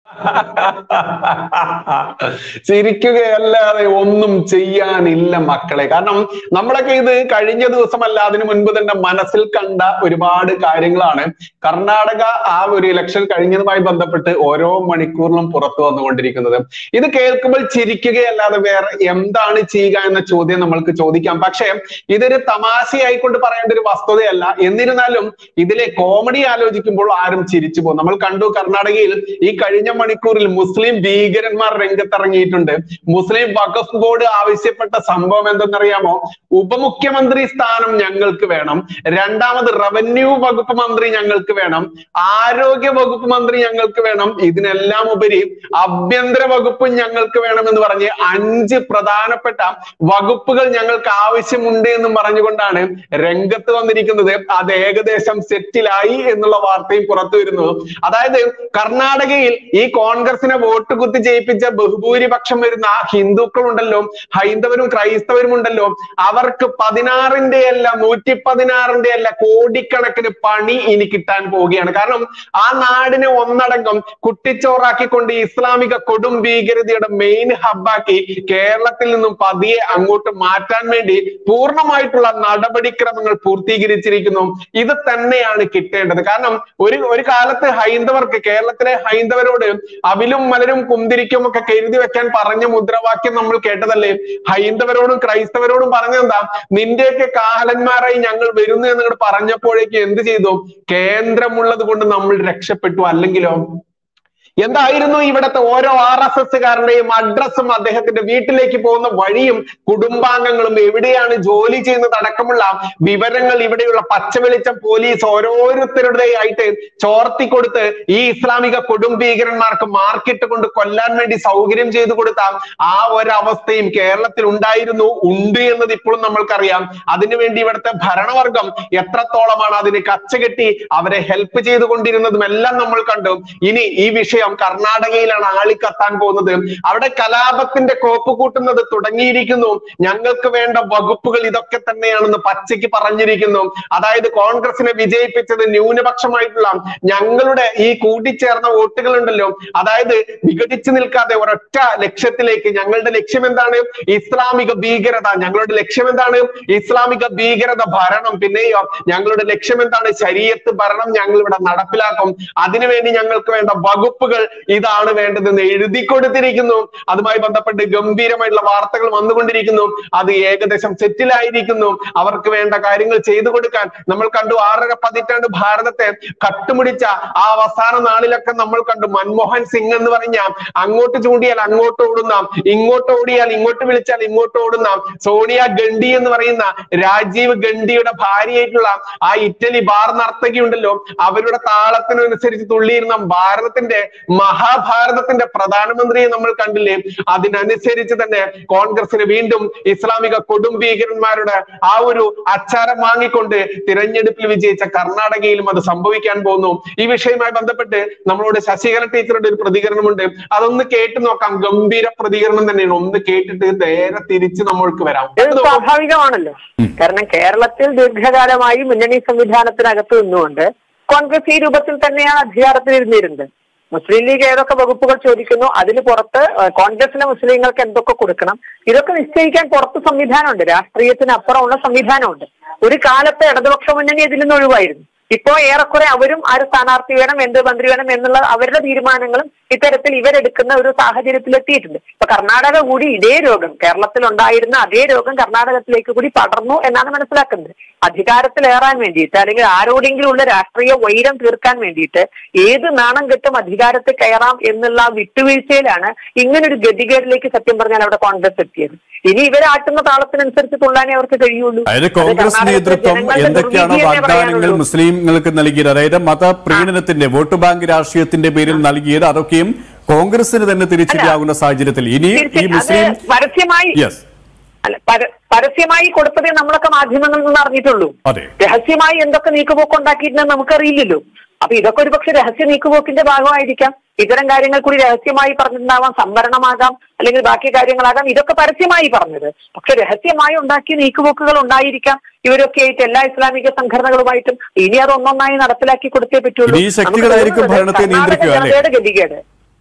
ചിരിക്കുകയല്ലാതെ ഒന്നും ചെയ്യാനില്ല മക്കളെ കാരണം നമ്മളൊക്കെ ഇത് കഴിഞ്ഞ ദിവസമല്ല അതിനു മുൻപ് തന്നെ മനസ്സിൽ കണ്ട ഒരുപാട് കാര്യങ്ങളാണ് കർണാടക ആ ഒരു ഇലക്ഷൻ കഴിഞ്ഞതുമായി ബന്ധപ്പെട്ട് ഓരോ മണിക്കൂറിലും പുറത്തു വന്നുകൊണ്ടിരിക്കുന്നത് ഇത് കേൾക്കുമ്പോൾ ചിരിക്കുകയല്ലാതെ വേറെ എന്താണ് ചെയ്യുക എന്ന ചോദ്യം നമ്മൾക്ക് ചോദിക്കാം പക്ഷേ ഇതൊരു തമാശയായിക്കൊണ്ട് പറയേണ്ട ഒരു വസ്തുതയല്ല എന്നിരുന്നാലും ഇതിലെ കോമഡി ആലോചിക്കുമ്പോൾ ആരും ചിരിച്ചു പോകും നമ്മൾ കണ്ടു കർണാടകയിൽ ഈ കഴിഞ്ഞ മണിക്കൂറിൽ മുസ്ലിം ഭീകരന്മാർ രംഗത്തിറങ്ങിയിട്ടുണ്ട് മുസ്ലിം വഖഫ് ബോർഡ് ആവശ്യപ്പെട്ട സംഭവം എന്തെന്നറിയാമോ ഉപമുഖ്യമന്ത്രി സ്ഥാനം ഞങ്ങൾക്ക് വേണം രണ്ടാമത് റവന്യൂ വകുപ്പ് മന്ത്രി ഞങ്ങൾക്ക് വേണം ആരോഗ്യ വകുപ്പ് മന്ത്രി ഞങ്ങൾക്ക് വേണം ഇതിനെല്ലാം ഉപരി ആഭ്യന്തര വകുപ്പും ഞങ്ങൾക്ക് വേണം എന്ന് പറഞ്ഞ് അഞ്ച് പ്രധാനപ്പെട്ട വകുപ്പുകൾ ഞങ്ങൾക്ക് ആവശ്യമുണ്ട് എന്നും പറഞ്ഞുകൊണ്ടാണ് രംഗത്ത് വന്നിരിക്കുന്നത് അത് ഏകദേശം സെറ്റിലായി എന്നുള്ള വാർത്തയും പുറത്തു വരുന്നു അതായത് കർണാടകയിൽ ഈ കോൺഗ്രസിനെ വോട്ട് കുത്തി ജയിപ്പിച്ച ബഹുഭൂരിപക്ഷം വരുന്ന ഹിന്ദുക്കൾ ഉണ്ടല്ലോ ഹൈന്ദവരും ക്രൈസ്തവരും ഉണ്ടല്ലോ അവർക്ക് പതിനാറിന്റെ അല്ല നൂറ്റി പതിനാറിന്റെ അല്ല കോടിക്കണക്കിന് പണി ഇനി കിട്ടാൻ പോവുകയാണ് കാരണം ആ നാടിനെ ഒന്നടങ്കം കുട്ടിച്ചോറാക്കിക്കൊണ്ട് ഈ ഇസ്ലാമിക കൊടും ഭീകരതയുടെ മെയിൻ ഹബ്ബാക്കി കേരളത്തിൽ നിന്നും പതിയെ അങ്ങോട്ട് മാറ്റാൻ വേണ്ടി പൂർണ്ണമായിട്ടുള്ള നടപടിക്രമങ്ങൾ പൂർത്തീകരിച്ചിരിക്കുന്നു ഇത് തന്നെയാണ് കിട്ടേണ്ടത് കാരണം ഒരു ഒരു കാലത്ത് ഹൈന്ദവർക്ക് കേരളത്തിലെ ഹൈന്ദവരോട് അവിലും മലരും കുന്തിരിക്കും ഒക്കെ കരുതി വെക്കാൻ പറഞ്ഞ മുദ്രാവാക്യം നമ്മൾ കേട്ടതല്ലേ ഹൈന്ദവരോടും ക്രൈസ്തവരോടും പറഞ്ഞെന്താ നിന്റെയൊക്കെ കാഹലന്മാരായി ഞങ്ങൾ വരുന്നു എന്നിങ്ങോട്ട് പറഞ്ഞപ്പോഴേക്ക് എന്ത് ചെയ്തു കേന്ദ്രമുള്ളത് കൊണ്ട് നമ്മൾ രക്ഷപ്പെട്ടു അല്ലെങ്കിലോ എന്തായിരുന്നു ഇവിടുത്തെ ഓരോ ആർ എസ് എസ്സുകാരന്റെയും അഡ്രസ്സും അദ്ദേഹത്തിന്റെ വീട്ടിലേക്ക് പോകുന്ന വഴിയും കുടുംബാംഗങ്ങളും എവിടെയാണ് ജോലി ചെയ്യുന്നത് അടക്കമുള്ള വിവരങ്ങൾ ഇവിടെയുള്ള പച്ചവെളിച്ചം പോലീസ് ഓരോരുത്തരുടെയായിട്ട് ചോർത്തി കൊടുത്ത് ഈ ഇസ്ലാമിക കൊടും ഭീകരന്മാർക്ക് മാർക്കിട്ട് കൊണ്ട് കൊല്ലാൻ വേണ്ടി സൗകര്യം ചെയ്തു കൊടുത്ത ആ ഒരവസ്ഥയും കേരളത്തിൽ ഉണ്ടായിരുന്നു ഉണ്ട് എന്നത് ഇപ്പോഴും നമ്മൾക്കറിയാം അതിനുവേണ്ടി ഇവിടുത്തെ ഭരണവർഗം എത്രത്തോളമാണ് അതിന് കച്ചകെട്ടി അവരെ ഹെൽപ്പ് ചെയ്തുകൊണ്ടിരുന്നതും എല്ലാം നമ്മൾ കണ്ടു ഇനി ഈ വിഷയം കർണാടകയിലാണ് ആളിക്കത്താൻ പോകുന്നത് അവിടെ കലാപത്തിന്റെ കോപ്പ് കൂട്ടുന്നത് തുടങ്ങിയിരിക്കുന്നു ഞങ്ങൾക്ക് വേണ്ട വകുപ്പുകൾ ഇതൊക്കെ തന്നെയാണെന്ന് പച്ചയ്ക്ക് പറഞ്ഞിരിക്കുന്നു അതായത് കോൺഗ്രസിനെ വിജയിപ്പിച്ചത് ന്യൂനപക്ഷമായിട്ടുള്ള ഞങ്ങളുടെ ഈ കൂട്ടിച്ചേർന്ന വോട്ടുകൾ ഉണ്ടല്ലോ അതായത് വിഘടിച്ചു നിൽക്കാതെ ഒരൊറ്റ ലക്ഷ്യത്തിലേക്ക് ഞങ്ങളുടെ ലക്ഷ്യം എന്താണ് ഇസ്ലാമിക ഭീകരത ഞങ്ങളുടെ ലക്ഷ്യം എന്താണ് ഇസ്ലാമിക ഭീകരത ഭരണം പിന്നെയോ ഞങ്ങളുടെ ലക്ഷ്യം എന്താണ് ശരീരത്ത് ഭരണം ഞങ്ങൾ ഇവിടെ നടപ്പിലാക്കും അതിനുവേണ്ടി ഞങ്ങൾക്ക് വേണ്ട വകുപ്പുകൾ ഇതാണ് വേണ്ടതെന്ന് എഴുതി കൊടുത്തിരിക്കുന്നു അതുമായി ബന്ധപ്പെട്ട് ഗംഭീരമായിട്ടുള്ള വാർത്തകൾ വന്നുകൊണ്ടിരിക്കുന്നു അത് ഏകദേശം സെറ്റിലായിരിക്കുന്നു അവർക്ക് വേണ്ട കാര്യങ്ങൾ ചെയ്തു കൊടുക്കാൻ നമ്മൾ കണ്ടു ആറര പതിറ്റാണ്ട് ഭാരതത്തെ കട്ടുമുടിച്ച ആ അവസാന നാളിലൊക്കെ നമ്മൾ കണ്ടു മൻമോഹൻ സിംഗ് എന്ന് പറഞ്ഞ അങ്ങോട്ട് ചൂണ്ടിയാൽ അങ്ങോട്ട് ഓടുന്ന ഇങ്ങോട്ട് ഓടിയാൽ ഇങ്ങോട്ട് വിളിച്ചാൽ ഇങ്ങോട്ട് ഓടുന്ന സോണിയ ഗണ്ഡി എന്ന് പറയുന്ന രാജീവ് ഗണ്ഡിയുടെ ഭാര്യയായിട്ടുള്ള ആ ഇറ്റലി ബാർ നർത്തകി ഉണ്ടല്ലോ അവരുടെ താളത്തിനനുസരിച്ച് തുള്ളിയിരുന്ന ഭാരതത്തിന്റെ മഹാഭാരതത്തിന്റെ പ്രധാനമന്ത്രിയെ നമ്മൾ കണ്ടില്ലേ അതിനനുസരിച്ച് തന്നെ കോൺഗ്രസിന് വീണ്ടും ഇസ്ലാമിക കൊടും ഭീകരന്മാരുടെ ആ ഒരു അച്ചാരം വാങ്ങിക്കൊണ്ട് തിരഞ്ഞെടുപ്പിൽ വിജയിച്ച കർണാടകയിലും അത് സംഭവിക്കാൻ പോകുന്നു ഈ വിഷയവുമായി ബന്ധപ്പെട്ട് നമ്മളോട് ശശികല ടീച്ചറുടെ ഒരു പ്രതികരണമുണ്ട് അതൊന്ന് കേട്ട് നോക്കാം ഗംഭീര പ്രതികരണം തന്നെയാണ് ഒന്ന് കേട്ടിട്ട് നേരെ തിരിച്ച് നമ്മൾക്ക് വരാം ഇത് സ്വാഭാവികമാണല്ലോ കാരണം കേരളത്തിൽ ദീർഘകാലമായി മുന്നണി സംവിധാനത്തിനകത്ത് നിന്നുകൊണ്ട് കോൺഗ്രസ് ഈ രൂപത്തിൽ തന്നെയാണ് അധികാരത്തിൽ ഇരുന്നിരുന്നത് മുസ്ലിം ലീഗ് ഏതൊക്കെ വകുപ്പുകൾ ചോദിക്കുന്നു അതിന് പുറത്ത് ഏഹ്, കോൺഗ്രസിലെ മുസ്ലിങ്ങൾക്ക് എന്തൊക്കെ കൊടുക്കണം ഇതൊക്കെ നിശ്ചയിക്കാൻ പുറത്ത് സംവിധാനമുണ്ട് രാഷ്ട്രീയത്തിന് അപ്പുറമുള്ള സംവിധാനമുണ്ട് ഒരു കാലത്ത് ഇടതുപക്ഷ മുന്നണി ഇതിൽ നിന്ന് ഒഴിവായിരുന്നു ഇപ്പോ ഏറെക്കുറെ അവരും ആര് സ്ഥാനാർത്ഥി വേണം എന്ത് മന്ത്രി വേണം എന്നുള്ള അവരുടെ തീരുമാനങ്ങളും ഇത്തരത്തിൽ ഇവരെടുക്കുന്ന ഒരു സാഹചര്യത്തിൽ എത്തിയിട്ടുണ്ട് ഇപ്പൊ കർണാടക കൂടി ഇതേ രോഗം കേരളത്തിൽ ഉണ്ടായിരുന്ന അതേ രോഗം കർണാടകത്തിലേക്ക് കൂടി പടർന്നു എന്നാണ് മനസ്സിലാക്കുന്നത് അധികാരത്തിലേറാൻ വേണ്ടിയിട്ട് അല്ലെങ്കിൽ ആരോടെങ്കിലും ഉള്ള രാഷ്ട്രീയ വൈരം തീർക്കാൻ വേണ്ടിയിട്ട് ഏത് നാണം കെട്ടും അധികാരത്തിൽ കയറാം എന്നുള്ള ആ വിട്ടുവീഴ്ചയിലാണ് ഇങ്ങനൊരു ഗതികേടിലേക്ക് സത്യം പറഞ്ഞാൽ അവിടെ കോൺഗ്രസ് എത്തിയത് ഇനി ഇവരാട്ടുന്ന താളത്തിനനുസരിച്ച് തുള്ളാനേ അവർക്ക് കഴിയുള്ളൂ അതായത് അത് കോൺഗ്രസ് കർണാടകത്തിലെ നേതൃത്വം ജനങ്ങളുടെ എന്തൊക്കെയാണ് ദുർവിധിയെന്നേ വാഗ്ദാനങ്ങൾ പറയാനുള്ളൂ. മുസ്ലിങ്ങൾക്ക് നൽകിയത് അതായത് മതപ്രീണനത്തിന്റെ വോട്ട് ബാങ്ക് രാഷ്ട്രീയത്തിന്റെ പേരിൽ നൽകിയത് അതൊക്കെയും കോൺഗ്രസിന് തന്നെ തിരിച്ചടിയാകുന്ന സാഹചര്യത്തിൽ ഇനി ഈ തീർച്ചയായും. മുസ്ലിം അത് പരസ്യമായി യെസ് അല്ല പര- പരസ്യമായി കൊടുത്തതേ നമ്മളൊക്കെ മാധ്യമങ്ങളിൽ നിന്ന് അറിഞ്ഞിട്ടുള്ളൂ അതെ രഹസ്യമായി എന്തൊക്കെ നീക്കുപോക്ക് ഉണ്ടാക്കിയിട്ടുണ്ടെന്ന് നമുക്കറിയില്ലല്ലോ അപ്പൊ ഇതൊക്കെ ഒരു പക്ഷെ രഹസ്യ നീക്കുപോക്കിന്റെ ഭാഗമായിരിക്കാം ഇത്തരം കാര്യങ്ങൾ കൂടി രഹസ്യമായി പറഞ്ഞിട്ടുണ്ടാവാം സംവരണമാകാം അല്ലെങ്കിൽ ബാക്കി കാര്യങ്ങളാകാം ഇതൊക്കെ പരസ്യമായി പറഞ്ഞത് പക്ഷെ രഹസ്യമായി ഉണ്ടാക്കിയ നീക്കുപോക്കുകൾ ഉണ്ടായിരിക്കാം ഇവരൊക്കെ ആയിട്ട് എല്ലാ ഇസ്ലാമിക സംഘടനകളുമായിട്ടും ഇനി അത് ഒന്നൊന്നായി നടപ്പിലാക്കി കൊടുത്തേ പറ്റുള്ളൂ ഇനി ഈ ശക്തികളായിരിക്കും നമുക്ക് ഭരണത്തെ കർണാടക നിയന്ത്രിക്കുക, അല്ലേ? ജനതയുടെ ഗതികേട്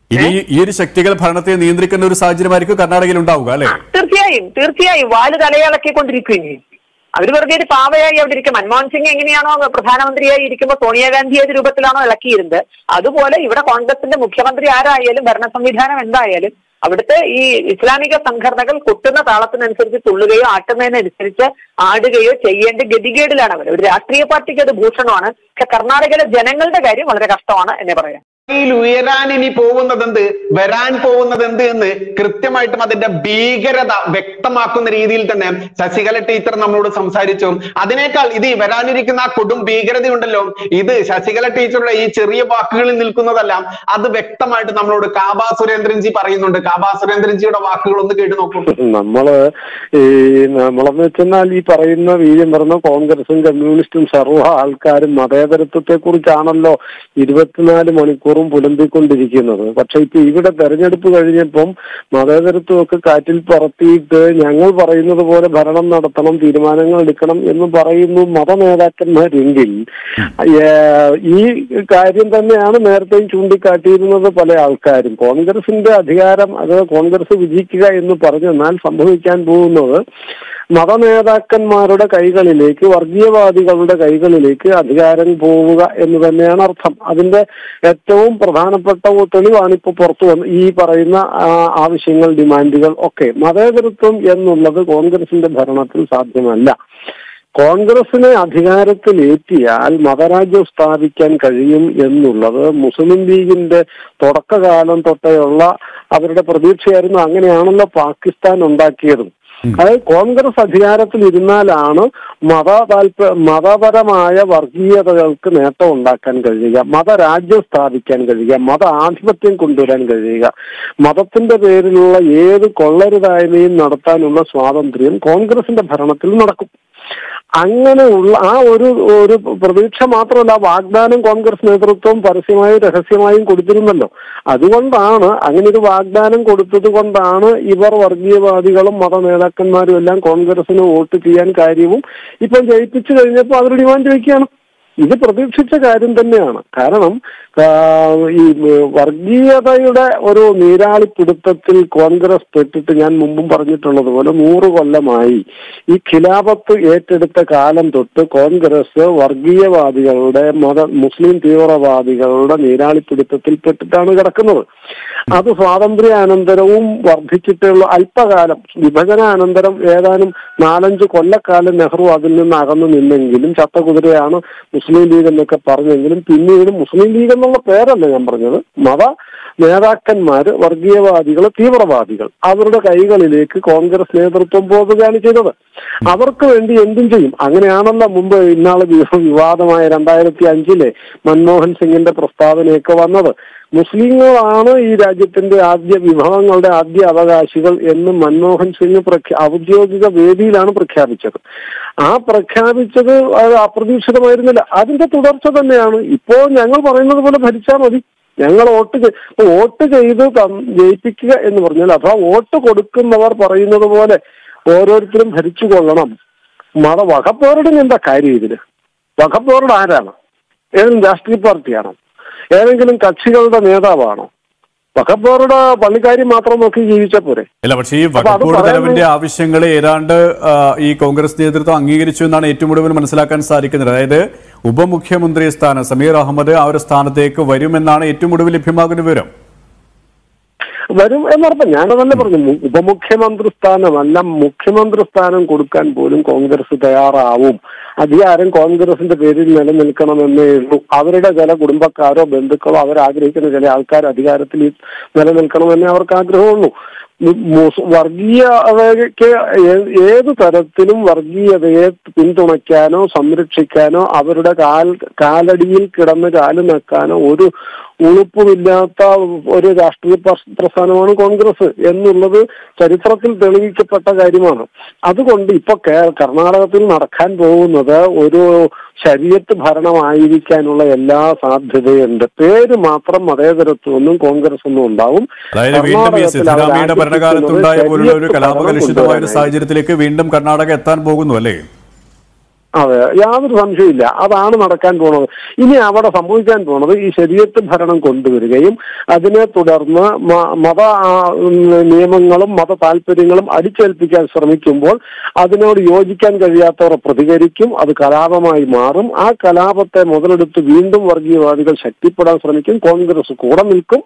ഇനി ഈ ഒരു ശക്തികൾ ഭരണത്തെ നിയന്ത്രിക്കുന്ന ഒരു സാഹചര്യമായിരിക്കും കർണാടകയിൽ ഉണ്ടാവുക അല്ലെ തീർച്ചയായും തീർച്ചയായും വാല് തലയിളക്കിക്കൊണ്ടിരിക്കുകയും ചെയ്യും അവർ വെറുതെ ഒരു പാവയായി അവിടെ ഇരിക്കും മൻമോഹൻ സിംഗ് എങ്ങനെയാണോ പ്രധാനമന്ത്രിയായി ഇരിക്കുമ്പോൾ സോണിയാഗാന്ധി ഏത് രൂപത്തിലാണോ ഇളക്കിയിരുന്നത് അതുപോലെ ഇവിടെ കോൺഗ്രസിന്റെ മുഖ്യമന്ത്രി ആരായാലും ഭരണ സംവിധാനം എന്തായാലും അവിടുത്തെ ഈ ഇസ്ലാമിക സംഘടനകൾ കൊട്ടുന്ന താളത്തിനനുസരിച്ച് തുള്ളുകയോ ആട്ടുന്നതിനനുസരിച്ച് ആടുകയോ ചെയ്യേണ്ട ഗതികേടിലാണ് അവർ ഒരു രാഷ്ട്രീയ പാർട്ടിക്ക് അത് ഭൂഷണമാണ് പക്ഷെ കർണാടകയിലെ ജനങ്ങളുടെ കാര്യം വളരെ കഷ്ടമാണ് എന്നെ പറയാം യിൽ ഉയരാൻ ഇനി പോകുന്നത് എന്ത് വരാൻ പോകുന്നത് എന്ത് എന്ന് കൃത്യമായിട്ടും അതിന്റെ ഭീകരത വ്യക്തമാക്കുന്ന രീതിയിൽ തന്നെ ശശികല ടീച്ചർ നമ്മളോട് സംസാരിച്ചു അതിനേക്കാൾ ഇത് ഈ വരാനിരിക്കുന്ന ആ കൊടും ഭീകരതയുണ്ടല്ലോ ഇത് ശശികല ടീച്ചറുടെ ഈ ചെറിയ വാക്കുകളിൽ നിൽക്കുന്നതല്ല അത് വ്യക്തമായിട്ട് നമ്മളോട് കാബാ സുരേന്ദ്രൻജി പറയുന്നുണ്ട് കാബാ സുരേന്ദ്രൻജിയുടെ വാക്കുകൾ ഒന്ന് കേട്ട് നോക്കൂ നമ്മള് ഈ നമ്മളെന്ന് വെച്ചെന്നാൽ ഈ പറയുന്ന വീര്യം പറഞ്ഞ കോൺഗ്രസും കമ്മ്യൂണിസ്റ്റും സർവ്വ ആൾക്കാരും മതേതരത്വത്തെ കുറിച്ചാണല്ലോ ഇരുപത്തിനാല് മണിക്കൂറും പുലമ്പിക്കൊണ്ടിരിക്കുന്നത് പക്ഷെ ഇപ്പൊ ഇവിടെ തെരഞ്ഞെടുപ്പ് കഴിഞ്ഞപ്പം മതേതരത്വം ഒക്കെ കാറ്റിൽ പറത്തിയിട്ട് ഞങ്ങൾ പറയുന്നത് പോലെ ഭരണം നടത്തണം തീരുമാനങ്ങൾ എടുക്കണം എന്ന് പറയുന്നു മത നേതാക്കന്മാരെങ്കിൽ ഏഹ്, ഈ കാര്യം തന്നെയാണ് നേരത്തെയും ചൂണ്ടിക്കാട്ടിയിരുന്നത് പല ആൾക്കാരും കോൺഗ്രസിന്റെ അധികാരം അത് കോൺഗ്രസ് വിജയിക്കുക എന്ന് പറഞ്ഞെന്നാൽ സംഭവിക്കാൻ പോകുന്നത് മതനേതാക്കന്മാരുടെ കൈകളിലേക്ക് വർഗീയവാദികളുടെ കൈകളിലേക്ക് അധികാരം പോവുക എന്ന് തന്നെയാണ് അർത്ഥം അതിന്റെ ഏറ്റവും പ്രധാനപ്പെട്ട ഒരു തെളിവാണ് ഇപ്പോൾ പുറത്തു വന്ന് ഈ പറയുന്ന ആ, ആവശ്യങ്ങൾ ഡിമാൻഡുകൾ ഒക്കെ മതേതരത്വം എന്നുള്ളത് കോൺഗ്രസിന്റെ ഭരണത്തിൽ സാധ്യമല്ല കോൺഗ്രസിനെ അധികാരത്തിലേറ്റിയാൽ മതരാജ്യം സ്ഥാപിക്കാൻ കഴിയും എന്നുള്ളത് മുസ്ലിം ലീഗിന്റെ തുടക്കകാലം തൊട്ടേയുള്ള അവരുടെ പ്രതീക്ഷയായിരുന്നു അങ്ങനെയാണല്ലോ പാകിസ്ഥാൻ ഉണ്ടാക്കിയതും അതായത് കോൺഗ്രസ് അധികാരത്തിൽ ഇരുന്നാലാണ് മത താല്പ മതപരമായ വർഗീയതകൾക്ക് നേട്ടം ഉണ്ടാക്കാൻ കഴിയുക മതരാജ്യം സ്ഥാപിക്കാൻ കഴിയുക മത ആധിപത്യം കൊണ്ടുവരാൻ കഴിയുക മതത്തിന്റെ പേരിലുള്ള ഏത് കൊള്ളരുതായ്മയും നടത്താനുള്ള സ്വാതന്ത്ര്യം കോൺഗ്രസിന്റെ ഭരണത്തിൽ നടക്കും അങ്ങനെയുള്ള ആ ഒരു ഒരു പ്രതീക്ഷ മാത്രമല്ല ആ വാഗ്ദാനം കോൺഗ്രസ് നേതൃത്വം പരസ്യമായും രഹസ്യമായും കൊടുത്തിരുന്നല്ലോ അതുകൊണ്ടാണ് അങ്ങനെ ഒരു വാഗ്ദാനം കൊടുത്തത് കൊണ്ടാണ് ഇവർ വർഗീയവാദികളും മത നേതാക്കന്മാരും എല്ലാം കോൺഗ്രസിന് വോട്ട് ചെയ്യാൻ കാര്യവും ഇപ്പം ജയിപ്പിച്ചു കഴിഞ്ഞപ്പോൾ അവർ ഡിമാൻഡ് വയ്ക്കുകയാണ് ഇത് പ്രതീക്ഷിച്ച കാര്യം തന്നെയാണ് കാരണം ആ, ഈ വർഗീയതയുടെ ഒരു നീരാളിപ്പിടുത്തത്തിൽ കോൺഗ്രസ് പെട്ടിട്ട് ഞാൻ മുമ്പും പറഞ്ഞിട്ടുള്ളത് പോലെ നൂറ് കൊല്ലമായി ഈ ഖിലാഫത്ത് ഏറ്റെടുത്ത കാലം തൊട്ട് കോൺഗ്രസ് വർഗീയവാദികളുടെ മത മുസ്ലിം തീവ്രവാദികളുടെ നീരാളിപ്പിടുത്തത്തിൽ പെട്ടിട്ടാണ് കിടക്കുന്നത് അത് സ്വാതന്ത്ര്യാനന്തരവും വർദ്ധിച്ചിട്ടുള്ള അല്പകാലം വിഭജനാനന്തരം ഏതാനും നാലഞ്ച് കൊല്ലക്കാലം നെഹ്റു അതിൽ നിന്ന് അകന്നു നിന്നെങ്കിലും ചത്തകുതിരയാണ് മുസ്ലിം ലീഗ് എന്നൊക്കെ പറഞ്ഞെങ്കിലും പിന്നീട് മുസ്ലിം ലീഗ് എന്നുള്ള പേരല്ല ഞാൻ പറഞ്ഞത് മത നേതാക്കന്മാര് വർഗീയവാദികൾ തീവ്രവാദികൾ അവരുടെ കൈകളിലേക്ക് കോൺഗ്രസ് നേതൃത്വം പോകുകയാണ് ചെയ്തത് അവർക്ക് വേണ്ടി എന്തും ചെയ്യും അങ്ങനെയാണല്ലോ മുമ്പ് ഇന്നാള് വി- വിവാദമായ രണ്ടായിരത്തി അഞ്ചിലെ മൻമോഹൻ സിംഗിന്റെ പ്രസ്താവനയൊക്കെ വന്നത് മുസ്ലിങ്ങളാണ് ഈ രാജ്യത്തിന്റെ ആദ്യ വിഭവങ്ങളുടെ ആദ്യ അവകാശികൾ എന്ന് മൻമോഹൻ സിംഗ് പ്രഖ്യാ ഔദ്യോഗിക വേദിയിലാണ് പ്രഖ്യാപിച്ചത് ആ പ്രഖ്യാപിച്ചത് അത് അപ്രതീക്ഷിതമായിരുന്നില്ല അതിന്റെ തുടർച്ച തന്നെയാണ് ഇപ്പോൾ ഞങ്ങൾ പറയുന്നത് പോലെ ഭരിച്ചാൽ മതി ഞങ്ങൾ വോട്ട് ചെയ്- ഇപ്പൊ വോട്ട് ചെയ്ത് കം- ജയിപ്പിക്കുക എന്ന് പറഞ്ഞാൽ അഥവാ വോട്ട് കൊടുക്കുന്നവർ പറയുന്നത് പോലെ ഓരോരുത്തരും ഭരിച്ചു കൊള്ളണം മത വകപ്പോരുടെ എന്താ കാര്യം ഇതിന് വകപ്പോരുടെ ആരാണ് ഏതെങ്കിലും രാഷ്ട്രീയ പാർട്ടിയാണോ ഏതെങ്കിലും കക്ഷികളുടെ നേതാവാണോ വകപ്പോരുടെ പള്ളിക്കാര്യം മാത്രം നോക്കി ജീവിച്ചാൽ പോരെ അല്ല പക്ഷേ ഈ അപ്പൊ അത് വകപ്പോട് പറയുന്നത് തലവിന്റെ ആവശ്യങ്ങളെ ഏതാണ്ട് ആ, ഈ കോൺഗ്രസ് നേതൃത്വം അംഗീകരിച്ചു എന്നാണ് ഏറ്റവും ഒടുവിൽ മനസ്സിലാക്കാൻ സാധിക്കുന്നത് അതായത് ഉപമുഖ്യമന്ത്രി സ്ഥാനം സമീർ അഹമ്മദ് ആ ഒരു സ്ഥാനത്തേക്ക് വരുമെന്നാണ് ഏറ്റവും ഒടുവിൽ ലഭ്യമാകുന്ന വിവരം വരും എന്നർത്ഥം ഞാനതല്ല പറഞ്ഞു മു- ഉപമുഖ്യമന്ത്രി സ്ഥാനമല്ല മുഖ്യമന്ത്രി സ്ഥാനം കൊടുക്കാൻ പോലും കോൺഗ്രസ് തയ്യാറാവും അധികാരം കോൺഗ്രസിന്റെ പേരിൽ നിലനിൽക്കണമെന്നേ ഉള്ളൂ അവരുടെ ചില കുടുംബക്കാരോ ബന്ധുക്കളോ അവരാഗ്രഹിക്കുന്ന ചില ആൾക്കാർ അധികാരത്തിൽ നിലനിൽക്കണമെന്നേ അവർക്ക് ആഗ്രഹമുള്ളൂ മു- മുസ്- വർഗീയതയ്ക്ക് ഏ- ഏത് തരത്തിലും വർഗീയതയെ പിന്തുണയ്ക്കാനോ സംരക്ഷിക്കാനോ അവരുടെ കാൽ കാലടിയിൽ കിടന്ന് കാല് നക്കാനോ ഒരു ഉളുപ്പുമില്ലാത്ത ഒരു രാഷ്ട്രീയ പ്രസ്- പ്രസ്ഥാനമാണ് കോൺഗ്രസ് എന്നുള്ളത് ചരിത്രത്തിൽ തെളിയിക്കപ്പെട്ട കാര്യമാണ് അതുകൊണ്ട് ഇപ്പൊ കേ- കർണാടകത്തിൽ നടക്കാൻ പോകുന്നത് ഒരു ശരീരത്ത് ഭരണമായിരിക്കാനുള്ള എല്ലാ സാധ്യതയുണ്ട് പേര് മാത്രം മതേതരത്വമൊന്നും കോൺഗ്രസ് ഒന്നും ഉണ്ടാവും അതായത് വീണ്ടും ഈ കർണാടകത്തിൽ അവർ സിദ്ധരാമയ്യയുടെ ഭരണകാലത്തുണ്ടായ ആഗ്രഹിക്കുന്നത് പോലുള്ള ഒരു ശരീഅത്ത് ഭരണം കലാപകലുഷിതമായ ഒരു കൊണ്ടുവരാനായിരിക്കും. സാഹചര്യത്തിലേക്ക് വീണ്ടും കർണാടക എത്താൻ പോകുന്നു അല്ലേ അതെ യാതൊരു സംശയമില്ല അതാണ് നടക്കാൻ പോണത് ഇനി അവിടെ സംഭവിക്കാൻ പോണത് ഈ ശരീരത്ത് ഭരണം കൊണ്ടുവരികയും അതിനെ തുടർന്ന് മ- മത ആ, ഉം, നിയമങ്ങളും മത താല്പര്യങ്ങളും അടിച്ചേൽപ്പിക്കാൻ ശ്രമിക്കുമ്പോൾ അതിനോട് യോജിക്കാൻ കഴിയാത്തവർ പ്രതികരിക്കും അത് കലാപമായി മാറും ആ കലാപത്തെ മുതലെടുത്ത് വീണ്ടും വർഗീയവാദികൾ ശക്തിപ്പെടാൻ ശ്രമിക്കും കോൺഗ്രസ് കൂടെ നിൽക്കും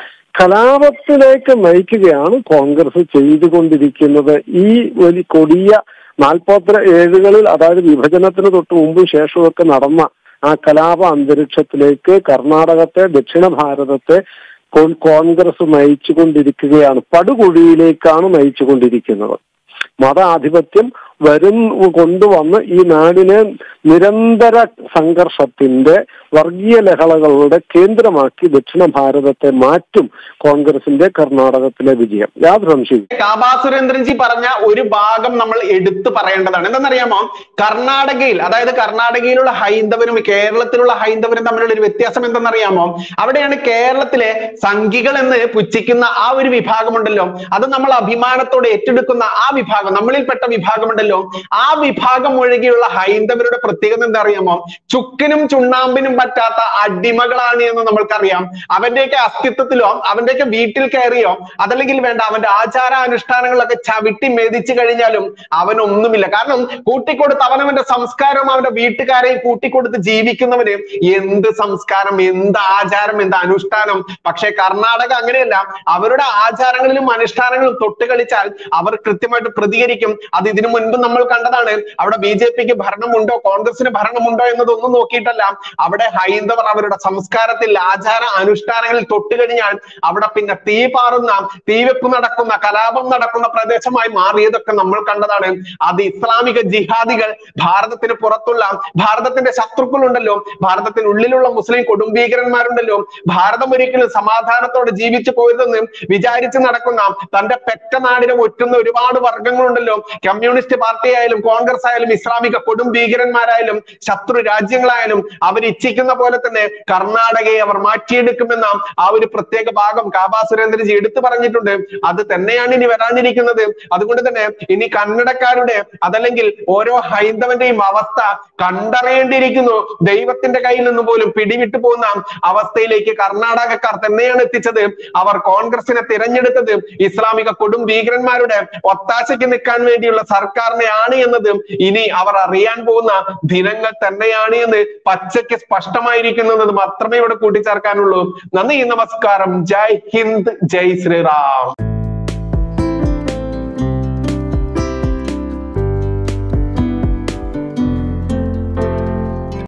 കലാപത്തിലേക്ക് നയിക്കുകയാണ് കോൺഗ്രസ് ചെയ്തുകൊണ്ടിരിക്കുന്നത് ഈ വലിയ കൊടിയ നാൽപ്പത്തി ഏഴുകളിൽ അതായത് വിഭജനത്തിന് തൊട്ട് മുമ്പും ശേഷമൊക്കെ നടന്ന ആ കലാപ അന്തരീക്ഷത്തിലേക്ക് കർണാടകത്തെ ദക്ഷിണ ഭാരതത്തെ കോ- കോൺഗ്രസ് നയിച്ചുകൊണ്ടിരിക്കുകയാണ് പടുകുഴിയിലേക്കാണ് നയിച്ചുകൊണ്ടിരിക്കുന്നത് മതാധിപത്യം വരും കൊണ്ടുവന്ന് ഈ നാടിനെ നിരന്തര സംഘർഷത്തിന്റെ വർഗീയ ലഹളകളുടെ കേന്ദ്രമാക്കി ദക്ഷിണ ഭാരതത്തെ മാറ്റും കോൺഗ്രസിന്റെ കർണാടകത്തിലെ വിജയം യാതൊരു സംശയവും കാബാ സുരേന്ദ്രൻജി പറഞ്ഞ ഒരു ഭാഗം നമ്മൾ എടുത്തു പറയേണ്ടതാണ് എന്തെന്നറിയാമോ കർണാടകയിൽ അതായത് കർണാടകയിലുള്ള ഹൈന്ദവരും കേരളത്തിലുള്ള ഹൈന്ദവരും തമ്മിലുള്ള ഒരു വ്യത്യാസം എന്തെന്നറിയാമോ അവിടെയാണ് കേരളത്തിലെ സംഘികൾ എന്ന് പുച്ഛിക്കുന്ന ആ ഒരു വിഭാഗമുണ്ടല്ലോ അത് നമ്മൾ അഭിമാനത്തോടെ ഏറ്റെടുക്കുന്ന ആ വിഭാഗം നമ്മളിൽപ്പെട്ട വിഭാഗമുണ്ടല്ലോ ആ വിഭാഗം ഒഴികെയുള്ള ഹൈന്ദവരുടെ പ്രത്യേകത എന്താ അറിയാമോ ചുക്കിനും ചുണ്ണാമ്പിനും പറ്റാത്ത അടിമകളാണ് എന്ന് നമ്മൾക്കറിയാം അവന്റെയൊക്കെ അസ്തിത്വത്തിലോ അവന്റെയൊക്കെ വീട്ടിൽ കയറിയോ അതല്ലെങ്കിൽ വേണ്ട അവന്റെ ആചാര അനുഷ്ഠാനങ്ങളൊക്കെ ചവിട്ടി മെതിച്ചു കഴിഞ്ഞാലും അവനൊന്നുമില്ല കാരണം കൂട്ടിക്കൊടുത്ത് അവനവന്റെ സംസ്കാരവും അവന്റെ വീട്ടുകാരെയും കൂട്ടിക്കൊടുത്ത് ജീവിക്കുന്നവന് എന്ത് സംസ്കാരം എന്ത് ആചാരം എന്ത് അനുഷ്ഠാനം പക്ഷേ കർണാടക അങ്ങനെയല്ല അവരുടെ ആചാരങ്ങളിലും അനുഷ്ഠാനങ്ങളിലും തൊട്ട് കളിച്ചാൽ അവർ കൃത്യമായിട്ട് പ്രതികരിക്കും അത് ഇതിനു മുൻപ് നമ്മൾ കണ്ടതാണ് അവിടെ ബി ജെ പിക്ക് ഭരണമുണ്ടോ കോൺഗ്രസിന് ഭരണമുണ്ടോ എന്നതൊന്നും നോക്കിയിട്ടല്ല അവിടെ ഹൈന്ദവർ അവരുടെ സംസ്കാരത്തിൽ ആചാര അനുഷ്ഠാനങ്ങളിൽ തൊട്ട് കഴിഞ്ഞാൽ അവിടെ പിന്നെ തീ പാറുന്ന തീവെപ്പ് നടക്കുന്ന കലാപം നടക്കുന്ന പ്രദേശമായി മാറിയതൊക്കെ നമ്മൾ കണ്ടതാണ് അത് ഇസ്ലാമിക ജിഹാദികൾ ഭാരതത്തിന് പുറത്തുള്ള ഭാരതത്തിന്റെ ശത്രുക്കളുണ്ടല്ലോ ഭാരതത്തിനുള്ളിലുള്ള മുസ്ലിം കൊടുംഭീകരന്മാരുണ്ടല്ലോ ഭാരതം ഒരിക്കലും സമാധാനത്തോടെ ജീവിച്ചു പോയതെന്ന് വിചാരിച്ച് നടക്കുന്ന തന്റെ പെറ്റ നാടിനെ ഒറ്റുന്ന ഒരുപാട് വർഗങ്ങളുണ്ടല്ലോ കമ്മ്യൂണിസ്റ്റ് പാർട്ടി ആയാലും കോൺഗ്രസ് ആയാലും ഇസ്ലാമിക കൊടുംഭീകരന്മാരായാലും ശത്രു രാജ്യങ്ങളായാലും അവർ ഇച്ഛിക്കുന്ന പോലെ തന്നെ കർണാടകയെ അവർ മാറ്റിയെടുക്കുമെന്ന ആ ഒരു പ്രത്യേക ഭാഗം കാബാ സുരേന്ദ്രജി എടുത്തു പറഞ്ഞിട്ടുണ്ട് അത് തന്നെയാണ് ഇനി വരാനിരിക്കുന്നത് അതുകൊണ്ട് തന്നെ ഇനി കന്നഡക്കാരുടെ അതല്ലെങ്കിൽ ഓരോ ഹൈന്ദവന്റെയും അവസ്ഥ കണ്ടറിയേണ്ടിയിരിക്കുന്നു ദൈവത്തിന്റെ കയ്യിൽ നിന്ന് പോലും പിടിവിട്ടു പോകുന്ന അവസ്ഥയിലേക്ക് കർണാടകക്കാർ തന്നെയാണ് എത്തിച്ചത് അവർ കോൺഗ്രസിനെ തിരഞ്ഞെടുത്തത് ഇസ്ലാമിക കൊടും ഭീകരന്മാരുടെ ഒത്താശയ്ക്ക് നിൽക്കാൻ വേണ്ടിയുള്ള സർക്കാരിനെയാണ് എന്നത് ഇനി അവർ അറിയാൻ പോകുന്ന ദിനങ്ങൾ തന്നെയാണ് എന്ന് പച്ചയ്ക്ക് സ്പഷ്ടമായിരിക്കുന്നത് മാത്രമേ ഇവിടെ കൂട്ടിച്ചേർക്കാനുള്ളൂ നന്ദി നമസ്കാരം ജയ് ഹിന്ദ് ജയ് ശ്രീറാം